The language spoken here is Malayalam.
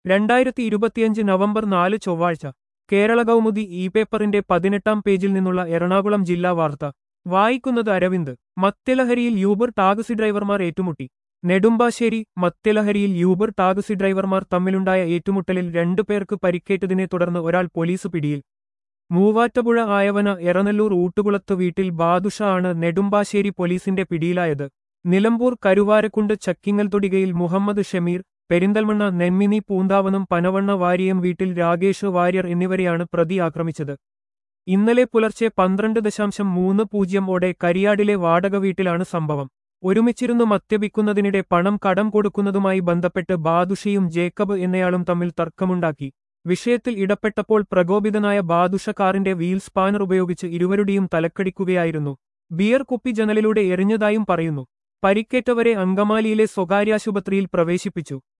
രണ്ടായിരത്തി ഇരുപത്തിയഞ്ച് നവംബർ നാല് ചൊവ്വാഴ്ച കേരള കൗമുദി ഇ പേപ്പറിന്റെ പതിനെട്ടാം പേജിൽ നിന്നുള്ള എറണാകുളം ജില്ലാ വാർത്ത വായിക്കുന്നത് അരവിന്ദ് മത്യലഹരിയിൽ യൂബർ ടാക്സി ഡ്രൈവർമാർ ഏറ്റുമുട്ടി നെടുമ്പാശ്ശേരി മത്യലഹരിയിൽ യൂബർ ടാക്സി ഡ്രൈവർമാർ തമ്മിലുണ്ടായ ഏറ്റുമുട്ടലിൽ രണ്ടു പേർക്ക് പരിക്കേറ്റതിനെ തുടർന്ന് ഒരാൾ പോലീസ് പിടിയിൽ മൂവാറ്റുപുഴ ആയവന എറനല്ലൂർ ഊട്ടുകുളത്ത് വീട്ടിൽ ബാദുഷ ആണ് നെടുമ്പാശ്ശേരി പോലീസിന്റെ പിടിയിലായത് നിലമ്പൂർ കരുവാരക്കുണ്ട് ചക്കിങ്ങൽ തൊടികയിൽ മുഹമ്മദ് ഷമീർ പെരിന്തൽമണ്ണ നെന്മിനി പൂന്താവനം പനവണ്ണ വാരിയം വീട്ടിൽ രാകേഷ് വാര്യർ എന്നിവരെയാണ് പ്രതി ആക്രമിച്ചത് ഇന്നലെ പുലർച്ചെ പന്ത്രണ്ട് ദശാംശം മൂന്ന് പൂജ്യം ഓടെ കരിയാടിലെ വാടക വീട്ടിലാണ് സംഭവം ഒരുമിച്ചിരുന്നു മദ്യപിക്കുന്നതിനിടെ പണം കടം കൊടുക്കുന്നതുമായി ബന്ധപ്പെട്ട് ബാദുഷയും ജേക്കബ് എന്നയാളും തമ്മിൽ തർക്കമുണ്ടാക്കി വിഷയത്തിൽ ഇടപെട്ടപ്പോൾ പ്രകോപിതനായ ബാദുഷ കാറിന്റെ വീൽ സ്പാനർ ഉപയോഗിച്ച് ഇരുവരുടെയും തലക്കടിക്കുകയായിരുന്നു ബിയർ കുപ്പി ജനലിലൂടെ എറിഞ്ഞതായും പറയുന്നു പരിക്കേറ്റവരെ അങ്കമാലിയിലെ സ്വകാര്യാശുപത്രിയിൽ പ്രവേശിപ്പിച്ചു